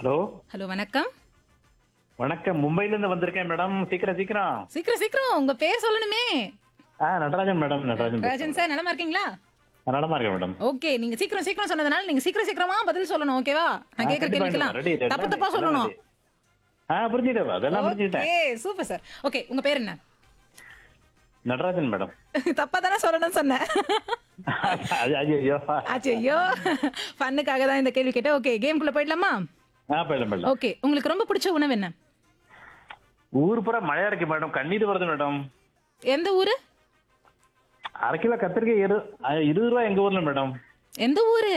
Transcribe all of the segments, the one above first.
Hello hello வணக்கம் வணக்கம் மும்பைல இருந்து வந்திருக்கேன் மேடம் சீக்கிரம் சீக்கிரம் சீக்கிரம் சீக்கிரம் உங்க பேர் சொல்லணுமே ஆ நடராஜன் மேடம் நடராஜன் ராஜன் சார் நலமா இருக்கீங்களா பேசுறேன். நலமா இருக்கேன் மேடம் ஓகே நீங்க சீக்கிரம் சீக்கிரம் சொன்னதுனால நீங்க சீக்கிரம் சீக்கிரமா பதில் சொல்லணும் ஓகேவா நான் ஆ, கேக்குற கண்டிப்பா, கேள்விக்கலாம் ready, ready, தப்பு தப்பா ready, சொல்லணும் ready. ஆ புரிஞ்சுட்டேன் அதெல்லாம் புரிஞ்சுக்கிட்டேன் ஓகே சூப்பர் சார் ஓகே உங்க பேர் என்ன நடராஜன் மேடம் தப்பா தானே சொல்லணும்னு சொன்னேன் அது ஐயோ ஆச்சு ஐயோ ஃபன்னுக்காக தான் இந்த கேள்வி கேட்டேன் ஓகே கேம்குள்ள போயிடலாமா ஆ போயிடலாம் போயிடலாம் ஓகே உங்களுக்கு ரொம்ப பிடிச்ச உணவு என்ன ஊர் பூரா மழையா இருக்கு மேடம் கண்ணீர் வருது மேடம் எந்த ஊரு அரை கிலோ கத்திரிக்காய் இரு ஆ, இருபது ரூபா எங்க ஊர்ல மேடம் எந்த ஊரு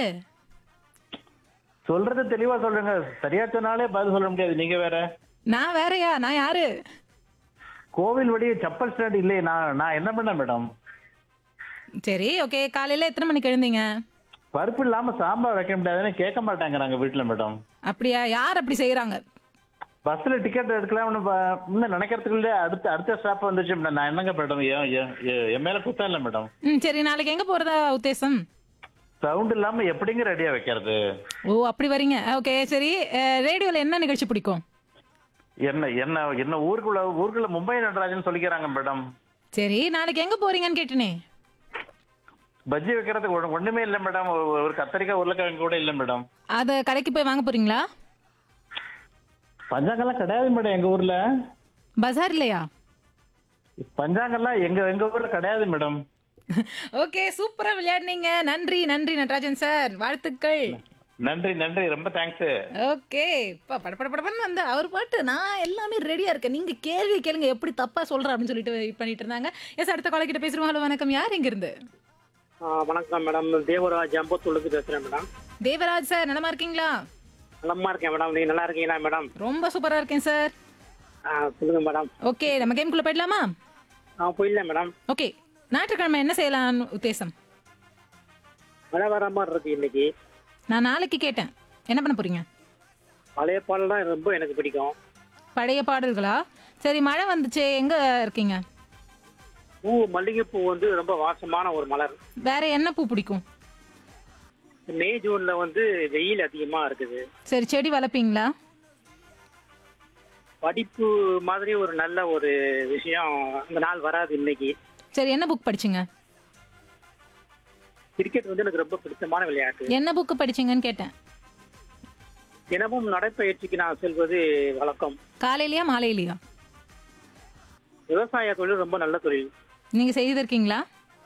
சொல்றது தெளிவா சொல்றேங்க சரியா சொன்னாலே பதில் சொல்ல முடியாது நீங்க வேற நான் வேறயா நான் யாரு கோவில் வழி செப்பல் ஸ்டாண்ட் இல்லையே நான் நான் என்ன பண்ணேன் மேடம் சரி ஓகே காலையில எத்தனை மணிக்கு எழுந்தீங்க பருப்பு இல்லாம சாம்பார் வைக்க முடியாதுன்னு கேட்க மாட்டாங்கிறாங்க வீட்டுல மேடம் அப்படியா யார் அப்படி செய்யறாங்க பஸ்ல டிக்கெட் எடுக்கலாம்னு ப- இன்னும் நினைக்கிறதுக்குள்ளே அடுத்த அடுத்த ஸ்டாப் வந்துச்சு மேடம் நான் என்னங்க மேடம் என் என்- என் என் மேல குத்தம் இல்லை மேடம் ம் சரி நாளைக்கு எங்க போறதா உத்தேசம் சவுண்ட் இல்லாம எப்படிங்க ரெடியா வைக்கிறது ஓ அப்படி வரீங்க ஓகே சரி ரேடியோல என்ன நிகழ்ச்சி பிடிக்கும் என்ன என்ன என்ன ஊருக்குள்ள ஊருக்குள்ள மும்பை நடராஜன் சொல்லிக்கிறாங்க மேடம் சரி நாளைக்கு எங்க போறீங்கன்னு கேட்டனே பஜ்ஜி வைக்கிறதுக்கு ஒண்ணு- ஒண்ணுமே இல்லை மேடம் ஒரு ஒரு கத்தரிக்காய் உருளைக்கிழங்கு கூட இல்லை மேடம் அத கடைக்கு போய் வாங்க போறீங்களா பஞ்சாங்கெல்லாம் கிடையாது மேடம் எங்க ஊர்ல பஜார் இல்லையா பஞ்சாங்கெல்லாம் எங்க எங்க ஊர்ல கிடையாது மேடம் ஓகே சூப்பரா விளையாடுனீங்க நன்றி நன்றி நடராஜன் சார் வாழ்த்துக்கள் நன்றி நன்றி ரொம்ப தேங்க்ஸ் ஓகே இப்ப பட பட படப்படன்னு வந்து அவர் பாட்டு நான் எல்லாமே ரெடியா இருக்கேன் நீங்க கேள்வி கேளுங்க எப்படி தப்பா சொல்ற அப்படின்னு சொல்லிட்டு வெயிட் பண்ணிட்டு இருந்தாங்க எஸ் அடுத்த கால கிட்ட பேசுறோம் ஹலோ வணக்கம் யார் எங்க இருந்து ஆ, வணக்கம் மேடம் தேவராஜ் அம்பத்தூர்லேருந்து பேசுகிறேன் மேடம் தேவராஜ் சார் நலமா இருக்கீங்களா நலமா இருக்கேன் மேடம் நீங்கள் நல்லா இருக்கீங்களா மேடம் ரொம்ப சூப்பரா இருக்கேன் சார் ஆ, சொல்லுங்க மேடம் ஓகே நம்ம கேம்குள்ள போயிடலாமா ஆ போயிடல மேடம் ஓகே ஞாயிற்றுக்கிழமை என்ன செய்யலாம்னு உத்தேசம் மழை வர மாதிரி இருக்கு இன்னைக்கு நான் நாளைக்கு கேட்டேன் என்ன பண்ண போறீங்க பழைய பாடல் தான் ரொம்ப எனக்கு பிடிக்கும் பழைய பாடல்களா சரி மழை வந்துச்சே எங்க இருக்கீங்க பூ மல்லிகைப்பூ வந்து ரொம்ப வாசமான ஒரு மலர் வேற என்ன பூ பிடிக்கும் மே ஜூன்ல வந்து வெயில் அதிகமா இருக்குது சரி செடி வளர்ப்பீங்களா படிப்பு மாதிரி ஒரு நல்ல ஒரு விஷயம் அந்த நாள் வராது இன்னைக்கு சரி என்ன புக் படிச்சீங்க கிரிக்கெட் வந்து எனக்கு ரொம்ப பிடித்தமான விளையாட்டு என்ன புக்கு படிச்சீங்கன்னு கேட்டேன் தினமும் நடைப்பயிற்சிக்கு நான் செல்வது வழக்கம் காலையிலயா மாலையிலயா விவசாய தொழில் ரொம்ப நல்ல தொழில் நீங்க செய்திருக்கீங்களா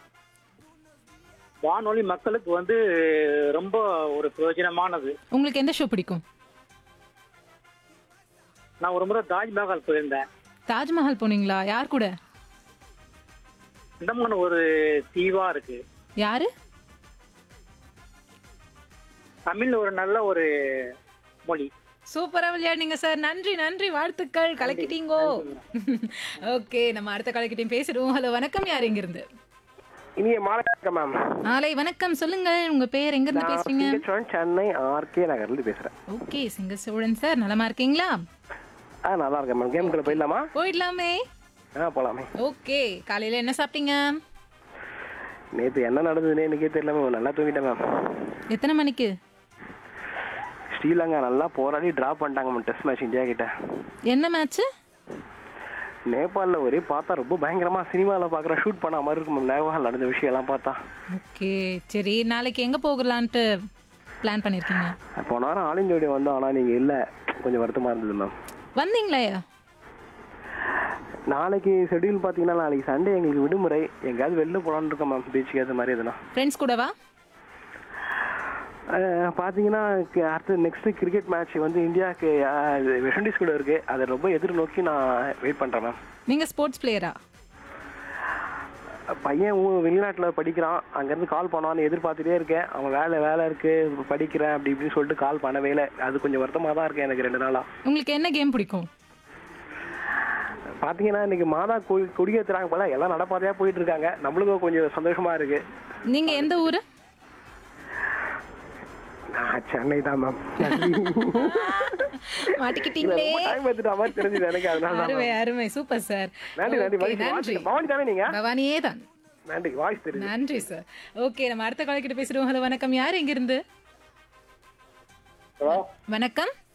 வானொலி மக்களுக்கு வந்து ரொம்ப ஒரு பிரயோஜனமானது உங்களுக்கு எந்த ஷோ பிடிக்கும் நான் ஒரு முறை தாஜ்மஹால் போயிருந்தேன் தாஜ்மஹால் போனீங்களா யார் கூட அந்தமான ஒரு தீவா இருக்கு யாரு தமிழ்ல ஒரு நல்ல ஒரு மொழி சூப்பரா விளையாடுனீங்க சார் நன்றி நன்றி வாழ்த்துக்கள் கலக்கிட்டீங்கோ ஓகே நம்ம அடுத்த கலக்கிட்டையும் பேசிடுவோம் ஹலோ வணக்கம் யார் எங்க இருந்து இனிய மாலை வணக்கம் மேம் மாலை வணக்கம் சொல்லுங்க உங்க பேர் எங்க இருந்து பேசுறீங்க சிங்கச்சோழன் சென்னை ஆர்கே நகர்ல பேசுறேன் ஓகே சிங்க சோழன் சார் நலமா இருக்கீங்களா ஆ நல்லா இருக்கேன் மேம் கேமுக்குள்ள போயிடலாமா போயிடலாமே ஆ போலாமே ஓகே காலையில என்ன சாப்பிட்டீங்க நேத்து என்ன நடந்ததுன்னே எனக்கே தெரியல மேம் நல்லா தூங்கிட்டேன் மேம் எத்தனை மணிக்கு ஸ்ரீலங்கா நல்லா போராடி டிராப் பண்ணிட்டாங்க மேம் டெஸ்ட் மேட்ச் இந்தியா கிட்ட என்ன மேட்ச் நேபாளில் ஒரே பார்த்தா ரொம்ப பயங்கரமா சினிமாவில் பார்க்குற ஷூட் பண்ண மாதிரி இருக்கும் மேம் நேபாள் நடந்த விஷயம் எல்லாம் பார்த்தா ஓகே சரி நாளைக்கு எங்க போகலான்ட்டு பிளான் பண்ணிருக்கீங்க போன வாரம் ஆல் இந்தியா வந்தோம் ஆனால் நீங்கள் இல்லை கொஞ்சம் வருத்தமாக இருந்தது மேம் வந்தீங்களா நாளைக்கு ஷெட்யூல் பார்த்தீங்கன்னா நாளைக்கு சண்டே எங்களுக்கு விடுமுறை எங்கேயாவது வெளில போகலான்னு இருக்கோம் மேம் பீச்சுக்கு ஏற்ற மாதிரி எதுனா ஃப்ரெண்ட்ஸ் கூடவா அஹ் பாத்தீங்கன்னா க- அடுத்து நெக்ஸ்ட் கிரிக்கெட் மேட்ச் வந்து இந்தியாவுக்கு அஹ், வெஸ்ட் இண்டீஸ் கூட இருக்கு அதை ரொம்ப எதிர்நோக்கி நான் வெயிட் பண்றேன் மேம் நீங்க ஸ்போர்ட்ஸ் பிளேயரா பையன் ஊ- வெளிநாட்டுல படிக்கிறான் அங்கேருந்து கால் பண்ணுவான்னு எதிர்பார்த்துட்டே இருக்கேன் அவன் வேலை வேலை இருக்கு படிக்கிறேன் அப்படி இப்படின்னு சொல்லிட்டு கால் பண்ணவே இல்லை அது கொஞ்சம் வருத்தமாக தான் இருக்கு எனக்கு ரெண்டு நாளா உங்களுக்கு என்ன கேம் பிடிக்கும் பாத்தீங்கன்னா இன்னைக்கு மாதா கொடி கொடியேற்றுறாங்க போல எல்லாம் நடப்பாதையா போயிட்டு இருக்காங்க நம்மளுக்கும் கொஞ்சம் சந்தோஷமா இருக்கு நீங்க எந்த ஊரு நான் சென்னை தான் மேம் மாட்டிக்கிட்டீங்களே ரொம்ப டைம் எடுத்துட்ட மாதிரி தெரிஞ்சது எனக்கு அதனால தான் அருமை அருமை சூப்பர் சார் நன்றி நன்றி Okay, நன்றி வாய்ஸ் பவானி தானே நீங்க பவானியே தான் நன்றி வாய்ஸ் தெரியுது நன்றி சார் ஓகே நம்ம அடுத்த காலக்கிட்ட பேசுறோம் ஹலோ வணக்கம் யார் எங்க இருந்து வணக்கம்